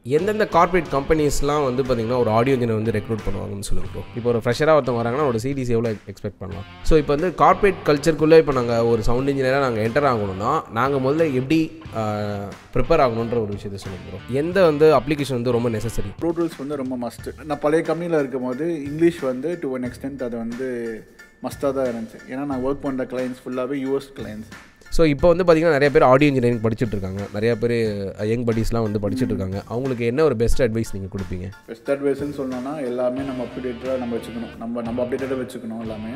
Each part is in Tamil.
எந்தெந்த கார்ப்பரேட் கம்பெனிஸ்லாம் வந்து பார்த்தீங்கன்னா ஒரு ஆடியோ இன்ஜினை வந்து ரெக்ரூட் பண்ணுவாங்கன்னு சொல்லுங்க ப்ரோ இப்போ ஒரு ஃப்ரெஷராக ஒருத்தவங்க வராங்கன்னா ஒரு சிடிசி எவ்வளோ எக்ஸ்பெக்ட் பண்ணலாம் ஸோ இப்போ வந்து கார்ப்பரேட் கல்ச்சருக்குள்ளே இப்போ நாங்கள் ஒரு சவுண்ட் இன்ஜினியராக நாங்கள் என்டர் ஆகணும்னா நாங்கள் முதல்ல எப்படி ப்ரிப்பேர் ஆகணுன்ற ஒரு விஷயத்தை சொல்லுங்க ப்ரோ எந்த வந்து அப்ளிகேஷன் வந்து ரொம்ப நெசசரி ப்ரோ டூல்ஸ் வந்து ரொம்ப மஸ்ட் நான் பழைய கம்பெனியில் இருக்கும்போது இங்கிலீஷ் வந்து டு ஒன் எக்ஸ்டென்ட் அது வந்து மஸ்ட்டாக தான் இருந்துச்சு ஏன்னா நான் ஒர்க் பண்ணுற கிளைண்ட்ஸ் ஃபுல்லாகவே யூஎஸ் கிளைண்ட்ஸ் ஸோ இப்போ வந்து பார்த்தீங்கன்னா நிறைய பேர் ஆடியோ இன்ஜினியரிங் படிச்சுட்டு இருக்காங்க நிறைய பேர் யங் படிஸ்லாம் வந்து படிச்சுட்டு இருக்காங்க அவங்களுக்கு என்ன ஒரு பெஸ்ட் அட்வைஸ் நீங்கள் கொடுப்பீங்க பெஸ்ட் அட்வைஸ்னு சொன்னோன்னா எல்லாமே நம்ம அப்டேட்டடாக நம்ம வச்சுக்கணும் நம்ம நம்ம அப்டேட்டடாக வச்சுக்கணும் எல்லாமே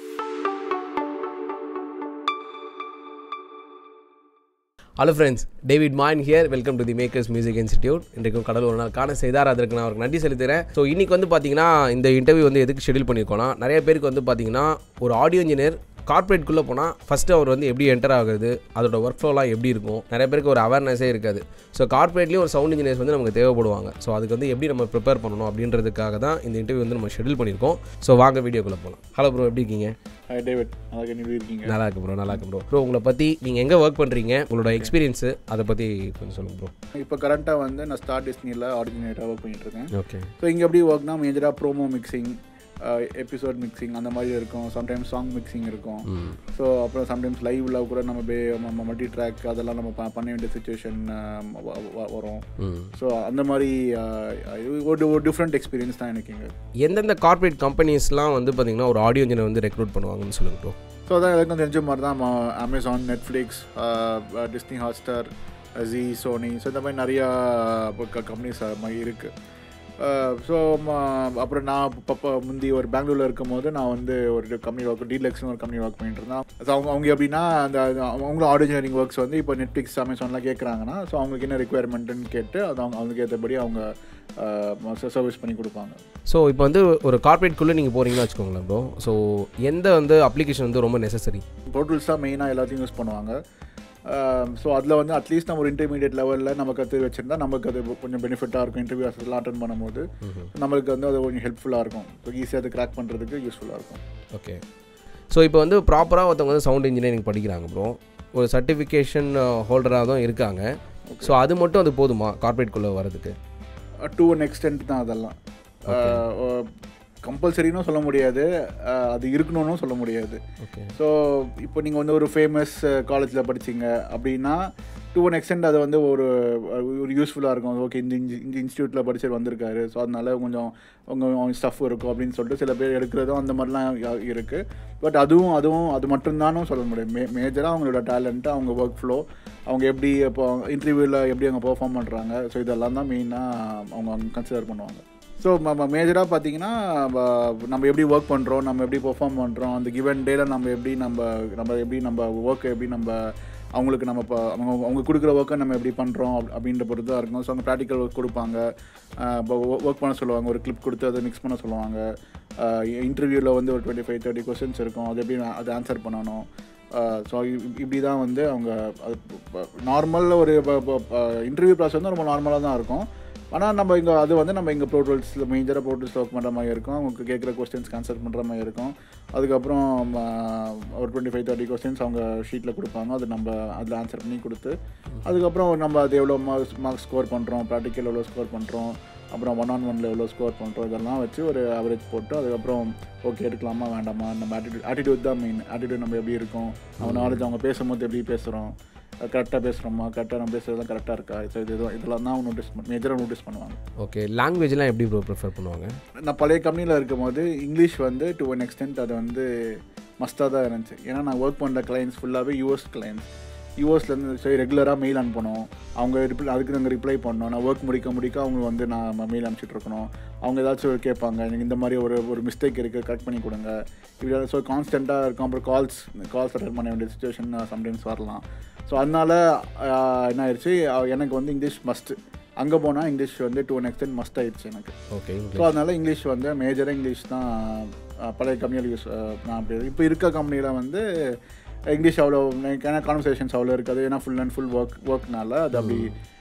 ஹலோ ஃப்ரெண்ட்ஸ் டேவிட் மாயின் here welcome to the makers music institute இன்றைக்கும் கடல் ஒரு நாள் காண செய்தார் அதற்கு நான் அவருக்கு நன்றி செலுத்துகிறேன் ஸோ இன்றைக்கி வந்து பார்த்தீங்கன்னா இந்த இன்டர்வியூ வந்து எதுக்கு ஷெடியூல் பண்ணியிருக்கோம்னா நிறைய பேருக்கு வந்து பார்த்தீங்கன்னா ஒரு ஆடியோ இன்ஜினியர் கார்ப்பரேட்குள்ளே போனால் ஃபஸ்ட்டு அவர் வந்து எப்படி என்டர் ஆகுது அதோட ஒர்க் ஃப்ளோலாம் எப்படி இருக்கும் நிறைய பேருக்கு ஒரு அவேர்னஸே இருக்காது ஸோ கார்ப்பரேட்லேயும் ஒரு சவுண்ட் இன்ஜினியர்ஸ் வந்து நமக்கு தேவைப்படுவாங்க ஸோ அதுக்கு வந்து எப்படி நம்ம ப்ரிப்பேர் பண்ணணும் அப்படின்றதுக்காக தான் இந்த இன்டர்வியூ வந்து நம்ம ஷெடியூல் பண்ணியிருக்கோம் ஸோ வாங்க வீடியோக்குள்ளே போகலாம் ஹலோ ப்ரோ எப்படி இருக்கீங்க ஹாய் டேவிட் நல்லா நீ இருக்கீங்க நல்லா இருக்கு ப்ரோ நல்லா இருக்கு ப்ரோ ப்ரோ உங்களை பற்றி நீங்கள் எங்கே ஒர்க் பண்ணுறீங்க உங்களோட எக்ஸ்பீரியன்ஸு அதை பற்றி கொஞ்சம் சொல்லுங்கள் ப்ரோ இப்போ கரண்ட்டாக வந்து நான் ஸ்டார் டிஸ்னியில் ஆர்டினேட்டாக ஒர்க் பண்ணிட்டு இருக்கேன் ஓகே ஸோ இங்கே எப்படி ஒர்க்னா மேஜராக ப்ரோமோ மிக்சிங் எபிசோட் மிக்சிங் அந்த மாதிரி இருக்கும் சம்டைம்ஸ் சாங் மிக்சிங் இருக்கும் ஸோ அப்புறம் சம்டைம்ஸ் லைவ்ல கூட நம்ம பே நம்ம மல்டி ட்ராக் அதெல்லாம் நம்ம ப- பண்ண வேண்டிய சுச்சுவேஷன் வரும் ம் ஸோ அந்த மாதிரி அஹ், ஒரு ஒரு டிஃப்ரெண்ட் எக்ஸ்பீரியன்ஸ் தான் எனக்கு இங்கே எந்தெந்த கார்ப்பரேட் கம்பெனிஸ்லாம் வந்து பார்த்தீங்கன்னா ஒரு ஆடியோ இன்ஜினை வந்து ரெக்ரூட் பண்ணுவாங்கன்னு சொல்லுங்க ப்ரோ ஸோ அதான் எனக்கும் தெரிஞ்ச மாதிரி தான் Amazon Netflix Disney Hotstar Zee Sony so இந்த மாதிரி நிறையா கம்பெனிஸ் இருக்குது ஸோ அப்புறம் நான் இப்போ முந்தி ஒரு பெங்களூரில் இருக்கும் போது நான் வந்து ஒரு கம்பெனி ஒர்க் டீலக்ஸ்னு ஒரு கம்பெனி ஒர்க் பண்ணிட்டு இருந்தேன் ஸோ அவங்க அவங்க எப்படின்னா அந்த அவங்களும் ஆடியோ இன்ஜினியரிங் ஒர்க்ஸ் வந்து இப்போ நெட்ஃப்ளிக்ஸ் அமேசான்லாம் கேட்குறாங்கன்னா ஸோ அவங்களுக்கு என்ன ரெக்குயர்மெண்ட்டுன்னு கேட்டு அது அவங்க அவங்களுக்கு ஏற்றபடி அவங்க சர்வீஸ் பண்ணி கொடுப்பாங்க ஸோ இப்போ வந்து ஒரு கார்ப்பரேட்குள்ளே நீங்கள் போகிறீங்கன்னு வச்சுக்கோங்களேன் ப்ரோ ஸோ எந்த வந்து அப்ளிகேஷன் வந்து ரொம்ப நெசசரி ப்ரோட்டூல்ஸ் தான் மெயினாக எல்லாத்தையும் யூஸ் பண்ணுவாங்க ஸோ அதில் வந்து அட்லீஸ்ட் நம்ம ஒரு இன்டர்மீடியட் லெவலில் நம்ம கற்று வச்சுருந்தா நமக்கு அது கொஞ்சம் பெனிஃபிட்டாக இருக்கும் இன்டர்வியூ எல்லாம் அட்டன் பண்ணும்போது நம்மளுக்கு வந்து அது கொஞ்சம் ஹெல்ப்ஃபுல்லாக இருக்கும் ஸோ ஈஸியாக அது கிராக் பண்ணுறதுக்கு யூஸ்ஃபுல்லாக இருக்கும் ஓகே ஸோ இப்போ வந்து ப்ராப்பராக ஒருத்தவங்க வந்து சவுண்ட் இன்ஜினியரிங் படிக்கிறாங்க ப்ரோ ஒரு சர்டிஃபிகேஷன் ஹோல்டராக தான் இருக்காங்க ஸோ அது மட்டும் அது போதுமா கார்ப்பரேட்குள்ளே வரதுக்கு டு ஒன் எக்ஸ்டென்ட் தான் அதெல்லாம் கம்பல்சரினும் சொல்ல முடியாது அஹ், அது இருக்கணும்னு சொல்ல முடியாது ஓகே ஸோ இப்போ நீங்கள் வந்து ஒரு ஃபேமஸ் காலேஜில் படிச்சீங்க அப்படின்னா டு ஒன் எக்ஸ்டென்ட் அது வந்து ஒரு ஒரு யூஸ்ஃபுல்லாக இருக்கும் ஓகே இந்த இன்ஜி இந்த இன்ஸ்டியூட்டில் படிச்சு வந்திருக்காரு ஸோ அதனால கொஞ்சம் உங்கள் ஸ்டஃப் இருக்கும் அப்படின்னு சொல்லிட்டு சில பேர் எடுக்கிறதும் அந்த மாதிரிலாம் இருக்குது பட் அதுவும் அதுவும் அது மட்டும்தானும் சொல்ல முடியும் மே மேஜராக அவங்களோட டேலண்ட்டு அவங்க ஒர்க் ஃப்ளோ அவங்க எப்படி இப்போ இன்டர்வியூவில் எப்படி அவங்க பெர்ஃபார்ம் பண்ணுறாங்க ஸோ இதெல்லாம் தான் மெயினாக அவங்க கன்சிடர் பண்ணுவாங்க ஸோ நம்ம மேஜராக பார்த்தீங்கன்னா வ- நம்ம எப்படி ஒர்க் பண்ணுறோம் நம்ம எப்படி பெர்ஃபார்ம் பண்ணுறோம் அந்த கிவன் டேல நம்ம எப்படி நம்ம நம்ம எப்படி நம்ம ஒர்க்கை எப்படி நம்ம அவங்களுக்கு நம்ம இப்போ அவங்க அவங்க கொடுக்குற ஒர்க்கை நம்ம எப்படி பண்ணுறோம் அப்படின்ற பொறுத்து தான் இருக்கும் ஸோ அவங்க ப்ராக்டிக்கல் ஒர்க் கொடுப்பாங்க இப்போ ஒர்க் பண்ண சொல்லுவாங்க ஒரு கிளிப் கொடுத்து அதை மிக்ஸ் பண்ண சொல்லுவாங்க இன்டர்வியூவில் வந்து ஒரு டுவெண்ட்டி ஃபைவ் தேர்ட்டி கொஸ்டின்ஸ் இருக்கும் அது எப்படி அதை ஆன்சர் பண்ணணும் ஸோ இப்படி தான் வந்து அவங்க நார்மல் ஒரு இன்டர்வியூ ப்ராசஸ் வந்து ரொம்ப நார்மலாக தான் இருக்கும் ஆனால் நம்ம இங்கே அது வந்து நம்ம இங்கே ப்ரோட்டோல்ஸில் மேஜராக ப்ரோட்டோல்ஸில் ஒர்க் பண்ணுற மாதிரி இருக்கும் அவங்க கேட்குற கொஸ்டின்ஸ்க்கு ஆன்சர் பண்ணுற மாதிரி இருக்கும் அதுக்கப்புறம் ஆ, ஒரு டுவெண்ட்டி ஃபைவ் தேர்ட்டி கொஸ்டின்ஸ் அவங்க ஷீட்டில் கொடுப்பாங்க அது நம்ம அதில் ஆன்சர் பண்ணி கொடுத்து அதுக்கப்புறம் நம்ம அது எவ்வளோ மார்க்ஸ் மார்க்ஸ் ஸ்கோர் பண்ணுறோம் ப்ராக்டிக்கல் எவ்வளோ ஸ்கோர் பண்ணுறோம் அப்புறம் ஒன் ஆன் ஒனில் எவ்வளோ ஸ்கோர் பண்ணுறோம் இதெல்லாம் வச்சு ஒரு ஆவரேஜ் போட்டு அதுக்கப்புறம் ஓகே எடுக்கலாமா வேண்டாமா நம்ம ஆட்டிடியூட் ஆட்டிடியூட் தான் மெயின் ஆட்டிடியூட் நம்ம எப்படி இருக்கோம் நம்ம நாலேஜ் அவங்க பேசும்போது எப்படி பேசுகிறோம் கரெக்டாக பேசுகிறோமா கரெக்டாக நம்ம பேசுகிறதுலாம் கரெக்டாக இருக்கா ஸோ இது இதெல்லாம் இதெல்லாம் தான் நோட்டீஸ் மேஜராக நோட்டீஸ் பண்ணுவாங்க ஓகே லாங்குவேஜ்லாம் எப்படி ப்ரோ ப்ரிஃபர் பண்ணுவாங்க நான் பழைய கம்பெனியில் இருக்கும்போது இங்கிலீஷ் வந்து டு ஒன் எக்ஸ்டென்ட் அது வந்து மஸ்ட்டாக தான் இருந்துச்சு ஏன்னா நான் ஒர்க் பண்ணுற கிளைண்ட்ஸ் ஃபுல்லாகவே யூஎஸ் கிளைண்ட்ஸ் யூஎஸ்லேருந்து சரி ரெகுலராக மெயில் அனுப்பணும் அவங்க ரிப்ளை அதுக்கு நாங்கள் ரிப்ளை பண்ணணும் நான் ஒர்க் முடிக்க முடிக்க அவங்க வந்து நான் மெயில் அனுப்பிச்சிட்டு இருக்கணும் அவங்க ஏதாச்சும் கேட்பாங்க எனக்கு இந்த மாதிரி ஒரு ஒரு மிஸ்டேக் இருக்குது கரெக்ட் பண்ணி கொடுங்க இப்படி ஸோ கான்ஸ்டண்ட்டாக இருக்கும் அப்புறம் கால்ஸ் கால்ஸ் அட்டன் பண்ண வேண்டிய சுச்சுவேஷன் சம்டைம்ஸ் வரலாம் ஸோ அதனால் என்ன ஆயிடுச்சு அஹ் எனக்கு வந்து இங்கிலீஷ் மஸ்ட்டு அங்கே போனால் இங்கிலீஷ் வந்து டு ஒன் எக்ஸ்டென்ட் மஸ்ட் ஆயிடுச்சு எனக்கு ஓகே ஸோ அதனால இங்கிலீஷ் வந்து மேஜராக இங்கிலீஷ் தான் அஹ், பழைய கம்பெனியில் யூஸ் நான் அப்படி இப்போ இருக்க கம்பெனியில் வந்து இங்கிலீஷ் அவ்வளோ ஏன்னா கான்வர்சேஷன்ஸ் அவ்வளோ இருக்காது ஏன்னா ஃபுல் அண்ட் ஃபுல் ஒர்க் ஒர்க்னால அது அப்படி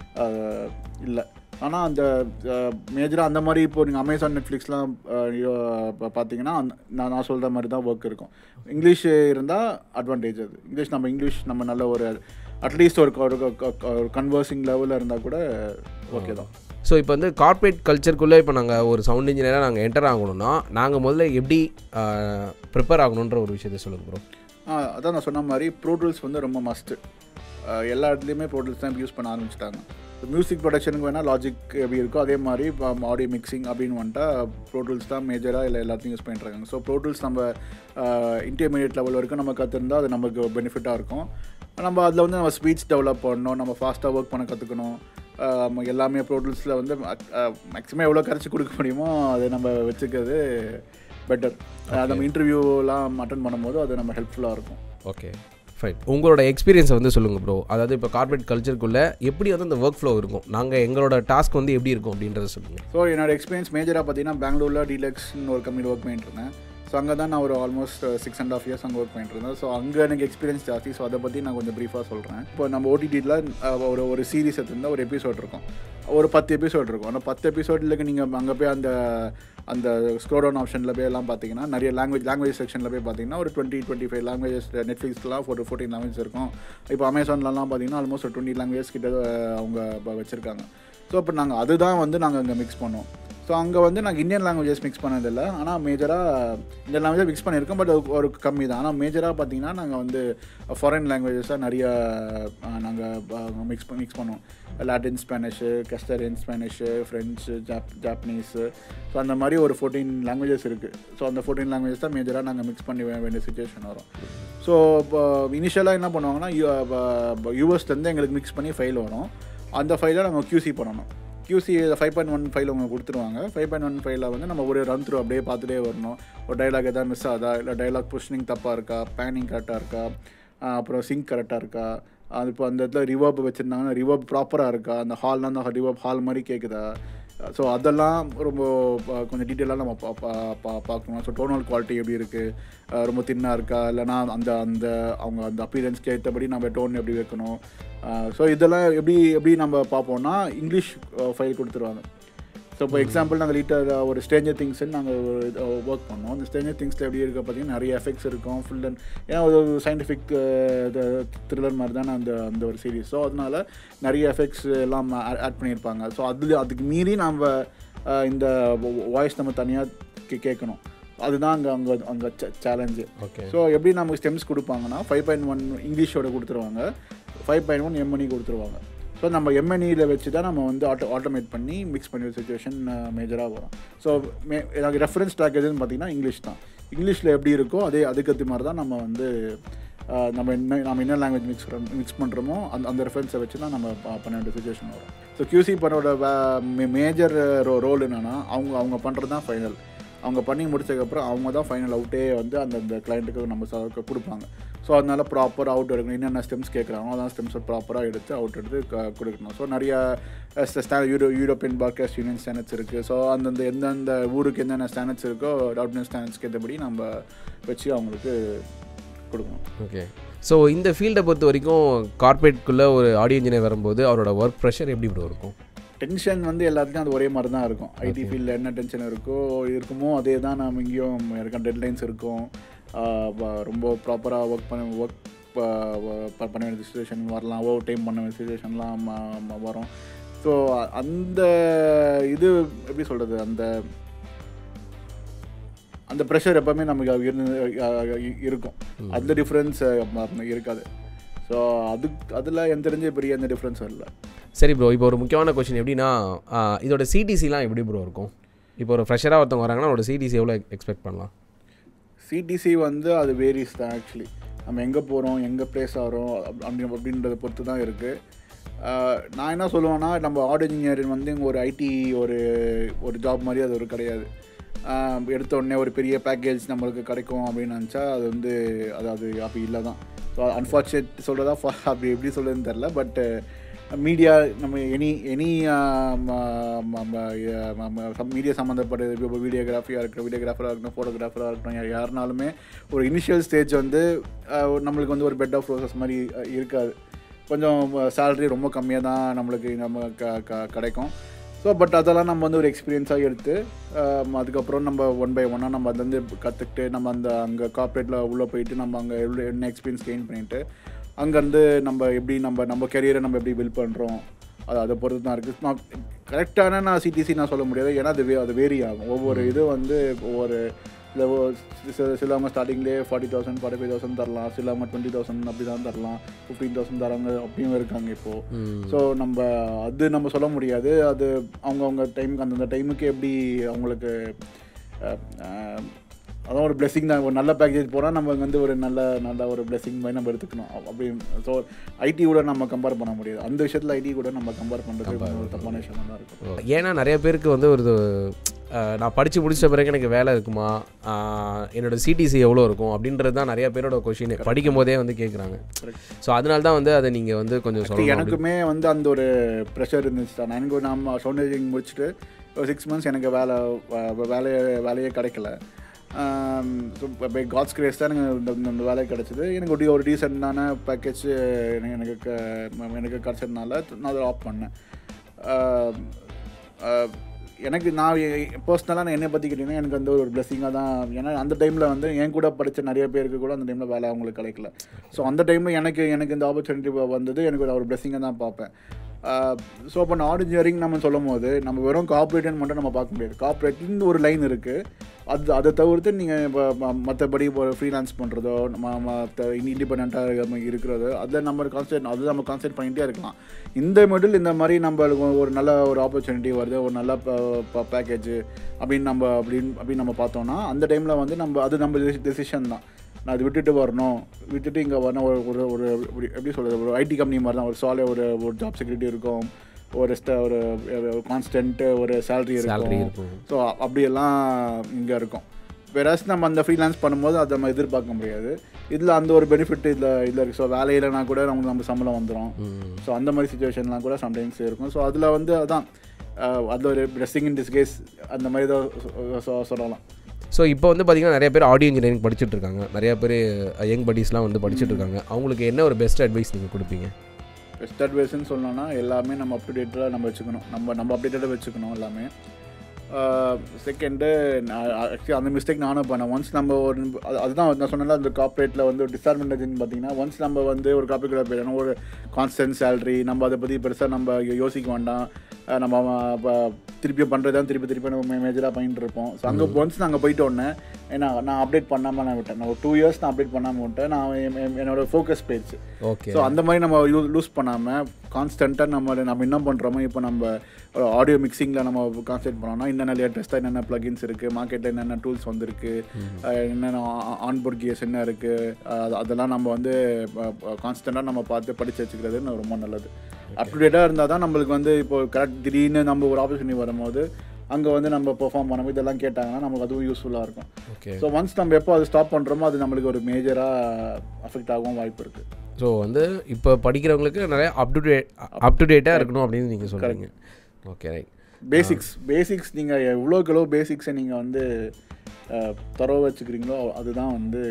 இல்லை ஆனால் அந்த மேஜராக அந்த மாதிரி இப்போ நீங்கள் அமேசான் நெட்ஃப்ளிக்ஸ்லாம் பார்த்தீங்கன்னா அந்த- நான் நான் சொல்கிற மாதிரி தான் ஒர்க் இருக்கும் இங்கிலீஷ் இருந்தால் அட்வான்டேஜ் அது இங்கிலீஷ் நம்ம இங்கிலீஷ் நம்ம நல்ல ஒரு அட்லீஸ்ட் ஒரு கன்வர்சிங் லெவலில் இருந்தால் கூட ஓகே தான் ஸோ இப்போ வந்து கார்ப்பரேட் கல்ச்சருக்குள்ளே இப்போ நாங்கள் ஒரு சவுண்ட் இன்ஜினியராக நாங்கள் என்டர் ஆகணும்னா நாங்கள் முதல்ல எப்படி ப்ரிப்பேர் ஆகணுன்ற ஒரு விஷயத்த சொல்லுங்க ப்ரோ ஆ, அதான் நான் சொன்ன மாதிரி ப்ரோடூல்ஸ் வந்து ரொம்ப மஸ்ட்டு எல்லா இடத்துலையுமே ப்ரோடூல்ஸ் தான் யூஸ் பண்ண ஆரம்பிச்சிட்டாங்க மியூசிக் ப்ரொடக்ஷனுக்கு வேணால் லாஜிக் எப்படி இருக்கோ அதே மாதிரி ஆடியோ மிக்சிங் அப்படின்னு வந்துட்டா ப்ரோடூல்ஸ் தான் மேஜராக இல்லை எல்லாத்தையும் யூஸ் பண்ணிட்டு இருக்காங்க ஸோ ப்ரோடூல்ஸ் நம்ம இன்டர்மீடியட் லெவல் வரைக்கும் நம்ம கற்றுருந்தா அது நமக்கு பெனிஃபிட்டாக இருக்கும் நம்ம அதில் வந்து நம்ம ஸ்பீச் டெவலப் பண்ணணும் நம்ம ஃபாஸ்ட்டாக ஒர்க் பண்ண கற்றுக்கணும் எல்லாமே ப்ரோடூல்ஸில் வந்து மேக்ஸிமம் எவ்வளோ கரைச்சி கொடுக்க முடியுமோ அதை நம்ம வச்சுக்கிறது பெட்டர் நம்ம இன்டர்வியூலாம் அட்டன் பண்ணும்போது அது நம்ம ஹெல்ப்ஃபுல்லாக இருக்கும் ஓகே ஃபைன் உங்களோட எக்ஸ்பீரியன்ஸை வந்து சொல்லுங்கள் ப்ரோ அதாவது இப்போ கார்ப்பரேட் கல்ச்சருக்குள்ளே எப்படி வந்து அந்த ஒர்க் ஃப்ளோ இருக்கும் நாங்கள் எங்களோட டாஸ்க் வந்து எப்படி இருக்கும் அப்படின்றத சொல்லுங்கள் ஸோ என்னோட எக்ஸ்பீரியன்ஸ் மேஜராக பார்த்தீங்கன்னா பெங்களூரில் டீலக்ஸ்னு ஒரு கம்பெனியில் ஒர்க் பண்ணிட்டு இருந்தேன் ஸோ அங்கே தான் நான் ஒரு almost six and half years அங்கே ஒர்க் பண்ணிட்டு இருந்தேன் ஸோ அங்கே எனக்கு எக்ஸ்பீரியன்ஸ் ஜாஸ்தி ஸோ அதை பற்றி நான் கொஞ்சம் ப்ரீஃபாக சொல்கிறேன் இப்போ நம்ம ஓடிடியில் ஒரு ஒரு சீரிஸ் எடுத்திருந்தால் ஒரு எபிசோட் இருக்கும் ஒரு பத்து எபிசோட் இருக்கும் அந்த பத்து எபிசோடில் நீங்கள் அங்கே போய் அந்த அந்த ஸ்க்ரோடவுன் ஆப்ஷனில் போய் எல்லாம் பார்த்தீங்கன்னா நிறைய லாங்குவேஜ் லாங்குவேஜ் செக்ஷனில் போய் பார்த்தீங்கன்னா ஒரு டுவெண்ட்டி டுவெண்ட்டி ஃபைவ் லாங்குவேஜஸ் நெட்ஃப்ளிக்ஸ்லாம் ஒரு ஃபோர்டீன் லாங்குவேஜ் இருக்கும் இப்போ அமேசான்லலாம் பார்த்தீங்கன்னா ஆல்மோஸ்ட் ஒரு டுவெண்ட்டி லாங்குவேஜ் கிட்ட அஹ், அவங்க இப்போ வச்சுருக்காங்க ஸோ இப்போ நாங்கள் அதுதான் வந்து நாங்கள் அங்கே மிக்ஸ் பண்ணோம் ஸோ அங்கே வந்து நாங்கள் இந்தியன் லாங்குவேஜஸ் மிக்ஸ் பண்ணதில்லை ஆனால் மேஜராக இந்தியன் லாங்குவேஜ் மிக்ஸ் பண்ணியிருக்கோம் பட் ஒரு கம்மி தான் ஆனால் மேஜராக பார்த்தீங்கன்னா நாங்கள் வந்து ஃபாரின் லாங்குவேஜஸாக நிறைய நாங்கள் மிக்ஸ் மிக்ஸ் பண்ணுவோம் Latin Spanish Castilian Spanish French ஜாப் ஜாப்பனீஸு ஸோ அந்த மாதிரி ஒரு ஃபோர்டீன் லாங்குவேஜஸ் இருக்குது ஸோ அந்த ஃபோர்டீன் லாங்குவேஜ் தான் மேஜராக நாங்கள் மிக்ஸ் பண்ணி வே- வேண்டிய சுச்சுவேஷன் வரும் ஸோ இப்போ இனிஷியலாக என்ன பண்ணுவாங்கன்னா யூஎஸ்லேருந்து எங்களுக்கு மிக்ஸ் பண்ணி ஃபைல் வரும் அந்த ஃபைலை நம்ம QC பண்ணணும் QC five point one file அவங்க கொடுத்துருவாங்க ஃபைவ் பாயிண்ட் ஒன் ஃபைலில் வந்து நம்ம ஒரு ரன் த்ரூ அப்படியே பார்த்துட்டே வரணும் ஒரு டைலாக் எதாவது மிஸ் ஆகுதா இல்லை டைலாக் புஷ்னிங் தப்பாக இருக்கா பேனிங் கரெக்டாக இருக்கா ஆஹ் அப்புறம் சிங்க் கரெக்டாக இருக்கா அது இப்போ அந்த இடத்துல ரிவர்ப் வச்சுருந்தாங்கன்னா ரிவர்ப் ப்ராப்பராக இருக்கா அந்த ஹால்னா அந்த ரிவர்ப் ஹால் மாதிரி கேட்குதா ஸோ அதெல்லாம் ரொம்ப ப- கொஞ்சம் டீட்டெயிலாக நம்ம பா- பா- பா- பார்க்கணும் ஸோ டோனல் குவாலிட்டி எப்படி இருக்குது ரொம்ப தின்னாக இருக்கா இல்லைனா அந்த அந்த அவங்க அந்த அப்பீரன்ஸ்க்கு ஏற்றபடி நம்ம டோன் எப்படி வைக்கணும் ஸோ இதெல்லாம் எப்படி எப்படி நம்ம பார்ப்போம்னா இங்கிலீஷ் ஃபைல் கொடுத்துருவாங்க ஸோ இப்போ எக்ஸாம்பிள் நாங்கள் லீட்டர் ஒரு ஸ்டேஞ்சர் திங்ஸ்னு நாங்கள் ஒர்க் பண்ணோம் அந்த ஸ்டேஞ்சர் திங்ஸில் எப்படி இருக்க பார்த்தீங்கன்னா நிறைய எஃபெக்ட்ஸ் இருக்கும் ஃபுல் அண்ட் ஏன்னா ஒரு சயின்டிஃபிக் த்ரில்லர் மாதிரி தானே அந்த அந்த ஒரு சீரிஸ் ஸோ அதனால நிறைய எஃபெக்ட்ஸ் எல்லாம் ஆட் பண்ணியிருப்பாங்க ஸோ அது அதுக்கு மீறி நம்ம அஹ், இந்த வாய்ஸ் நம்ம தனியாக கேட்கணும் அதுதான் அங்கே அங்கே அங்கே சேலஞ்சு ஓகே ஸோ எப்படி நமக்கு ஸ்டெம்ஸ் கொடுப்பாங்கன்னா ஃபைவ் பாயிண்ட் ஒன் இங்கிலீஷோட கொடுத்துருவாங்க ஃபைவ் பாயிண்ட் ஒன் எம்என்இ கொடுத்துருவாங்க ஸோ நம்ம எம்என்இயில் வச்சு தான் நம்ம வந்து ஆட்டோ ஆட்டோமேட் பண்ணி மிக்ஸ் பண்ணி சுச்சுவேஷன் மேஜராக வரும் ஸோ மே எனக்கு ரெஃபரன்ஸ் ட்ராக் எதுன்னு பார்த்தீங்கன்னா இங்கிலீஷ் தான் இங்கிலீஷில் எப்படி இருக்கோ அதே அதுக்கேற்ற மாதிரி தான் நம்ம வந்து ஆஹ், நம்ம என்ன நம்ம என்ன லாங்குவேஜ் மிக்ஸ் மிக்ஸ் பண்ணுறோமோ அந்த அந்த ரெஃபரன்ஸை வச்சு தான் நம்ம ப- பண்ண வேண்டிய சுச்சுவேஷன் வரும் ஸோ கியூசி பண்ணோட மேஜர் ரோ ரோல் என்னென்னா அவங்க அவங்க பண்ணுறது தான் ஃபைனல் அவங்க பண்ணி முடிச்சதுக்கப்புறம் அவங்க தான் ஃபைனல் அவுட்டே வந்து அந்த அந்த கிளைண்ட்டுக்கு நம்ம ச- கொடுப்பாங்க ஸோ அதனால ப்ராப்பர் அவுட் எடுக்கணும் என்னென்ன ஸ்டெம்ஸ் கேட்குறாங்களோ அதான் ஸ்டெம்ஸை ப்ராப்பராக எடுத்து அவுட் எடுத்து க- கொடுக்கணும் ஸோ நிறைய euro European podcast union standards இருக்குது ஸோ அந்தந்த எந்தெந்த ஊருக்கு என்னென்ன ஸ்டாண்டர்ட்ஸ் இருக்கோ டவுட்னஸ் ஸ்டாண்டர்ட்ஸ்க்கு ஏற்றபடி நம்ம வச்சு அவங்களுக்கு கொடுக்கணும் ஓகே ஸோ இந்த ஃபீல்டை பொறுத்த வரைக்கும் கார்ப்பரேட்குள்ளே ஒரு ஆடியோ இன்ஜினியர் வரும்போது அவரோட ஒர்க் ப்ரெஷர் எப்படி ப்ரோ இருக்கும் டென்ஷன் வந்து எல்லாத்துக்கும் அது ஒரே மாதிரி தான் இருக்கும் ஐடி ஃபீல்டில் என்ன டென்ஷன் இருக்கோ இருக்குமோ அதே தான் நம்ம இங்கேயும் இருக்க டெட்லைன்ஸ் இருக்கும் ஆஹ் வ- ரொம்ப ப்ராப்பராக ஒர்க் பண்ண ஒர்க் பண்ண வேண்டிய சுச்சுவேஷன் வரலாம் ஓவர் டைம் பண்ண வேண்டிய சுச்சுவேஷன்லாம் வரும் ஸோ அந்த இது எப்படி சொல்கிறது அந்த அந்த ப்ரெஷர் எப்போவுமே நமக்கு இருந்து அஹ் இருக்கும் அதில் டிஃப்ரென்ஸ் இருக்காது ஸோ அது அதில் என் தெரிஞ்ச பெரிய எந்த டிஃப்ரென்ஸும் இல்லை சரி ப்ரோ இப்போ ஒரு முக்கியமான கொஷின் எப்படின்னா ஆ, இதோட சிடிசிலாம் எப்படி ப்ரோ இருக்கும் இப்போ ஒரு ஃப்ரெஷராக ஒருத்தவங்க வராங்கன்னா அவரோட சிடிசி எவ்வளோ எக்ஸ்பெக்ட் பண்ணலாம் சிடிசி வந்து அது வேரிஸ் தான் ஆக்சுவலி நம்ம எங்கே போகிறோம் எங்கே ப்ளேஸ் ஆகிறோம் அப்படி அப்படின்றத பொறுத்து தான் இருக்குது நான் என்ன சொல்லுவேன்னா நம்ம ஆடியோ இன்ஜினியரிங் வந்து இங்க ஒரு ஐடி ஒரு ஒரு ஜாப் மாதிரி அது ஒரு கிடையாது ஆஹ் எடுத்த உடனே ஒரு பெரிய பேக்கேஜ் நம்மளுக்கு கிடைக்கும் அப்படின்னு நினச்சா அது வந்து அது அது அப்படி இல்லை தான் ஸோ அன்ஃபார்ச்சுனேட் சொல்கிறதா அப்படி எப்படி சொல்கிறதுன்னு தெரில பட் மீடியா நம்ம எனி எனி மீடியா சம்மந்தப்பட்ட இப்போ வீடியோகிராஃபியாக இருக்கட்டும் வீடியோகிராஃபராக இருக்கட்டும் ஃபோட்டோகிராஃபராக இருக்கட்டும் யா- யாருனாலுமே ஒரு இனிஷியல் ஸ்டேஜ் வந்து அஹ், ஒரு நம்மளுக்கு வந்து ஒரு பெட் ஆஃப் ரோசஸ் மாதிரி அஹ், இருக்காது கொஞ்சம் சேலரி ரொம்ப கம்மியாக தான் நம்மளுக்கு நம்ம க க கிடைக்கும் ஸோ பட் அதெல்லாம் நம்ம வந்து ஒரு எக்ஸ்பீரியன்ஸாக எடுத்து ஆம், அதுக்கப்புறம் நம்ம ஒன் பை ஒன்னாக நம்ம அதுலேருந்து கற்றுக்கிட்டு நம்ம அந்த அங்கே கார்ப்பரேட்டில் உள்ளே போயிட்டு நம்ம அங்கே எவ்வளோ என்ன எக்ஸ்பீரியன்ஸ் கெயின் பண்ணிட்டு அங்கேருந்து நம்ம எப்படி நம்ம நம்ம கெரியரை நம்ம எப்படி பில்ட் பண்ணுறோம் அது அதை பொறுத்து தான் இருக்குது நான் கரெக்டான நான் சிடிசி நான் சொல்ல முடியாது ஏன்னா அது வே அது வேரி ஆகும் ஒவ்வொரு இது வந்து ஒவ்வொரு சில சில- சிலவங்க ஸ்டார்டிங்லேயே forty thousand forty five thousand தரலாம் சிலவங்க டுவெண்ட்டி தௌசண்ட் அப்படி தான் தரலாம் ஃபிஃப்டீன் தௌசண்ட் தரவங்க அப்படியும் இருக்காங்க இப்போது ஸோ நம்ம அது நம்ம சொல்ல முடியாது அது அவங்கவுங்க டைமுக்கு அந்தந்த டைமுக்கு எப்படி அவங்களுக்கு அஹ், அஹ், அதான் ஒரு blessing தான் ஒரு நல்ல பேக்கேஜ் போனால் நம்ம வந்து ஒரு நல்ல நல்ல ஒரு blessing மாதிரி நம்ம எடுத்துக்கணும் அப்~ அப்படி ஸோ ஐடி கூட நம்ம கம்பேர் பண்ண முடியாது அந்த விஷயத்தில் ஐடி கூட நம்ம கம்பேர் பண்ணுறது ஒரு தப்பான விஷயமா தான் இருக்கும் ஏன்னா நிறைய பேருக்கு வந்து ஒரு இது, அஹ், நான் படித்து முடிச்ச பிறகு எனக்கு வேலை இருக்குமா அஹ், என்னோட சிடிசி எவ்வளோ இருக்கும் அப்படின்றது தான் நிறைய பேரோட கொஷின் படிக்கும் போதே வந்து கேட்குறாங்க ஸோ அதனால தான் வந்து அதை நீங்கள் வந்து கொஞ்சம் Actually, சொல்லணும் எனக்குமே வந்து அந்த ஒரு ப்ரெஷர் இருந்துச்சு தான் எனக்கு நம்ம சவுண்ட் இன்ஜினியரிங் முடிச்சுட்டு ஒரு சிக்ஸ் மந்த்ஸ் எனக்கு வேலை வ- வேலையே வேலையே கிடைக்கல ஸோ காட்ஸ் கிரேஸ் தான் எனக்கு இந்த இந்த- இந்த வேலை கிடச்சிது எனக்கு ஒரு ஒரு டீசெண்டான பேக்கேஜ் எனக்கு க- எனக்கு கிடச்சதுனால நான் அதை ஆஃப் பண்ணேன் ஆம், ஆஹ், எனக்கு நான் பர்சனலாக நான் என்னை பற்றி கேட்டிங்கன்னா எனக்கு வந்து ஒரு பிளெஸிங்காக தான் ஏன்னா அந்த டைமில் வந்து என் கூட படித்த நிறைய பேருக்கு கூட அந்த டைமில் வேலை அவங்களுக்கு கிடைக்கல ஸோ அந்த டைமில் எனக்கு எனக்கு இந்த ஆப்பர்ச்சுனிட்டி வந்தது எனக்கு ஒரு பிளெஸிங்காக தான் பார்ப்பேன் ஸோ அப்போ நான் இன்ஜினியரிங் நம்ம சொல்லும் போது நம்ம வெறும் கார்பரேட்னு மட்டும் நம்ம பார்க்க முடியாது கார்பரேட்னு ஒரு லைன் இருக்குது அது அதை தவிர்த்து நீங்கள் இப்போ மற்றபடி இப்போ ஃப்ரீலான்ஸ் பண்ணுறதோ நம்ம மற்ற இண்டிபெண்ட்டாக இருக்கிறதோ அதை நம்ம கான்சென்ட் அது நம்ம கான்சென்ட் பண்ணிகிட்டே இருக்கலாம் இந்த மிடில் இந்த மாதிரி நம்மளுக்கு ஒரு நல்ல ஒரு ஆப்பர்ச்சுனிட்டி வருது ஒரு நல்ல பேக்கேஜ் அப்படின்னு நம்ம அப்படின்னு அப்படின்னு நம்ம பார்த்தோம்னா அந்த டைமில் வந்து நம்ம அது நம்ம டெசிஷன் தான் நான் அது விட்டுட்டு வரணும் விட்டுட்டு இங்கே வரணும் ஒரு ஒரு ஒரு எப்படி- எப்படி சொல்கிறது ஒரு ஐடி கம்பெனி மாதிரி தான் ஒரு சாலே ஒரு ஒரு ஜாப் செக்யூரிட்டி இருக்கும் ஒரு ஸ்ட ஒரு கான்ஸ்டன்ட்டு ஒரு சேலரி சேலரி இருக்கும் இருக்கும் ஸோ அப்படியெல்லாம் இங்கே இருக்கும் வேறாஸ் நம்ம அந்த ஃப்ரீலான்ஸ் பண்ணும்போது அதை நம்ம எதிர்பார்க்க முடியாது இதில் அந்த ஒரு பெனிஃபிட் இதில் இதில் இருக்குது ஸோ வேலையிலனா கூட நமக்கு நம்ம சம்பளம் வந்துடும் ம். ஸோ அந்த மாதிரி சுச்சுவேஷன்லாம் கூட சம்டைம்ஸ் இருக்கும் ஸோ அதில் வந்து அதான் அஹ், அது ஒரு ட்ரெஸ்ஸிங் இன் டிஸ்கேஸ் அந்த மாதிரி தான் சொ- சொ- சொல்லலாம் ஸோ இப்போ வந்து பார்த்தீங்கன்னா நிறைய பேர் ஆடியோ இன்ஜினியரிங் படிச்சுட்டு இருக்காங்க நிறைய பேர் யங் படிஸ்லாம் வந்து படிச்சுட்டு இருக்காங்க அவங்களுக்கு என்ன ஒரு பெஸ்ட் அட்வைஸ் நீங்கள் கொடுப்பீங்க பெஸ்ட் அட்வைஸ்னு சொல்லணும்னா எல்லாமே நம்ம அப் டு டேட்டாக நம்ம வச்சுக்கணும் நம்ம நம்ம அப்டேட்டடாக வச்சுக்கணும் எல்லாமே செகண்டு ஆக்சுவலி அந்த மிஸ்டேக் நானும் பண்ணேன் ஒன்ஸ் நம்ம ஒரு அது- அதுதான் நான் சொன்னேன்ல அந்த கார்ப்பரேட்டில் வந்து ஒரு டிஸ்அட்வான்டேஜ்னு பார்த்தீங்கன்னா ஒன்ஸ் நம்ம வந்து ஒரு கார்ப்பரேட்டில் போயிடணும் ஒரு கான்ஸ்டன்ட் சேலரி நம்ம அதை பற்றி பெருசாக நம்ம யோ- யோசிக்க வேண்டாம் அஹ் நம்ம இப்போ திருப்பி பண்ணுறது தான் திருப்பி திருப்பி நம்ம மேஜராக பண்ணிட்டு இருப்போம் ஸோ அங்கே ஒன்ஸ் நாங்கள் போயிட்டு உடனே ஏன்னா நான் அப்டேட் பண்ணாமல் நான் விட்டேன் நான் ஒரு டூ இயர்ஸ் நான் அப்டேட் பண்ணாமல் விட்டேன் நான் என்- என்- என்னோட ஃபோக்கஸ் போயிடுச்சு ஓகே ஸோ அந்த மாதிரி நம்ம யூ லூஸ் பண்ணாமல் கான்ஸ்டண்ட்டாக நம்ம நம்ம என்ன பண்ணுறோமோ இப்போ நம்ம ஆடியோ மிக்சிங்கில் நம்ம கான்சென்ட் பண்ணோம்னா என்னென்ன லேட்டஸ்ட்டாக என்னென்ன ப்ளகின்ஸ் இருக்குது மார்க்கெட்டில் என்னென்ன டூல்ஸ் வந்திருக்கு அஹ் என்னென்ன ஆன்போர்ட் கியர்ஸ் என்ன இருக்குது அதெல்லாம் நம்ம வந்து கான்ஸ்டண்ட்டாக நம்ம பார்த்து படித்து வச்சுக்கிறது ரொம்ப நல்லது அப் டு டேட்டாக இருந்தால் தான் நம்மளுக்கு வந்து இப்போ கரெக்ட் திடீர்னு நம்ம ஒரு ஆப்பர்ச்சுனிட்டி வரும்போது அங்கே வந்து நம்ம பெர்ஃபார்ம் பண்ணும்போது இதெல்லாம் கேட்டாங்கன்னா நமக்கு அதுவும் யூஸ்ஃபுல்லாக இருக்கும் ஓகே ஸோ ஒன்ஸ் நம்ம எப்போ அது ஸ்டாப் பண்ணுறோமோ அது நம்மளுக்கு ஒரு மேஜராக அஃபெக்ட் ஆகவும் வாய்ப்பு இருக்குது ஸோ வந்து இப்போ படிக்கிறவங்களுக்கு நிறைய up to date up to டேட்டாக இருக்கணும் அப்படின்னு நீங்கள் சொல்கிறீங்க ஓகே ரைட் பேசிக்ஸ் பேசிக்ஸ் நீங்கள் எவ்வளோக்கு எவ்வளோ பேசிக்ஸை நீங்கள் வந்து தரவ வச்சுக்கிறீங்களோ அதுதான் வந்து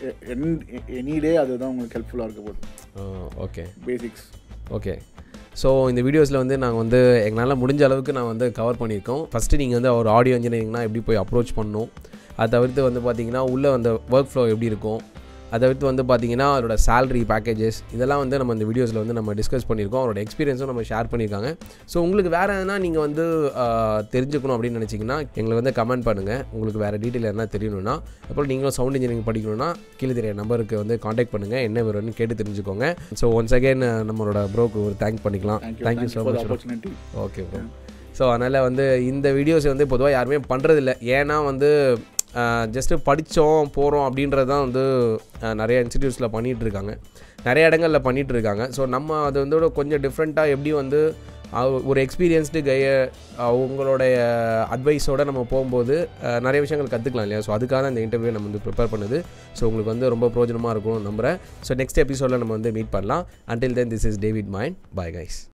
எனி டே அதுதான் உங்களுக்கு ஹெல்ப்ஃபுல்லாக இருக்க போகுது ஓகே பேசிக்ஸ் ஓகே ஸோ இந்த வீடியோஸில் வந்து நாங்கள் வந்து எங்களால் முடிஞ்ச அளவுக்கு நான் வந்து கவர் பண்ணியிருக்கோம் ஃபஸ்ட்டு நீங்கள் வந்து ஒரு ஆடியோ இன்ஜினியரிங்னா எப்படி போய் அப்ரோச் பண்ணணும் அதை தவிர்த்து வந்து பார்த்தீங்கன்னா உள்ளே அந்த ஒர்க் ஃப்ளோ எப்படி இருக்கும் அதை தவிர்த்து வந்து பார்த்தீங்கன்னா அதோட salary பேக்கேஜஸ் இதெல்லாம் வந்து நம்ம இந்த வீடியோஸில் வந்து நம்ம டிஸ்கஸ் பண்ணியிருக்கோம் அவரோட எக்ஸ்பீரியன்ஸும் நம்ம ஷேர் பண்ணியிருக்காங்க ஸோ உங்களுக்கு வேறு எதனா நீங்கள் வந்து ஆஹ், தெரிஞ்சுக்கணும் அப்படின்னு நினச்சிங்கன்னா எங்களை வந்து கமெண்ட் பண்ணுங்கள் உங்களுக்கு வேறு டீட்டெயில் எதனா தெரியணும்னா அப்புறம் நீங்களும் சவுண்ட் இன்ஜினியரிங் படிக்கணும்னா கீழே தெரிய நம்பருக்கு வந்து காண்டாக்ட் பண்ணுங்கள் என்ன வரும்னு கேட்டு தெரிஞ்சுக்கோங்க ஸோ ஒன்ஸ் அகைன் நம்மளோட ப்ரோக்கு ஒரு தேங்க் பண்ணிக்கலாம் thank you thank you so for much opportunity okay bro so அதனால் வந்து இந்த வீடியோஸ் வந்து பொதுவாக யாருமே பண்ணுறதில்ல ஏன்னா வந்து ஜஸ்ட்டு படித்தோம் போகிறோம் அப்படின்றது தான் வந்து அஹ், நிறைய இன்ஸ்டிடியூட்ஸில் பண்ணிகிட்டு இருக்காங்க நிறைய இடங்களில் பண்ணிகிட்டு இருக்காங்க ஸோ நம்ம அது வந்து கொஞ்சம் டிஃப்ரெண்ட்டாக எப்படி வந்து அஹ், ஒரு எக்ஸ்பீரியன்ஸ்டு கைய அவங்களுடைய அட்வைஸோடு நம்ம போகும்போது அஹ், நிறைய விஷயங்கள் கற்றுக்கலாம் இல்லையா ஸோ அதுக்காக தான் இந்த இன்டர்வியூ நம்ம வந்து ப்ரிப்பேர் பண்ணுது ஸோ உங்களுக்கு வந்து ரொம்ப பிரோஜனமாக இருக்கும் நம்புகிறேன் ஸோ நெக்ஸ்ட் எபிசோடில் நம்ம வந்து மீட் பண்ணலாம் until then this is David Mind bye guys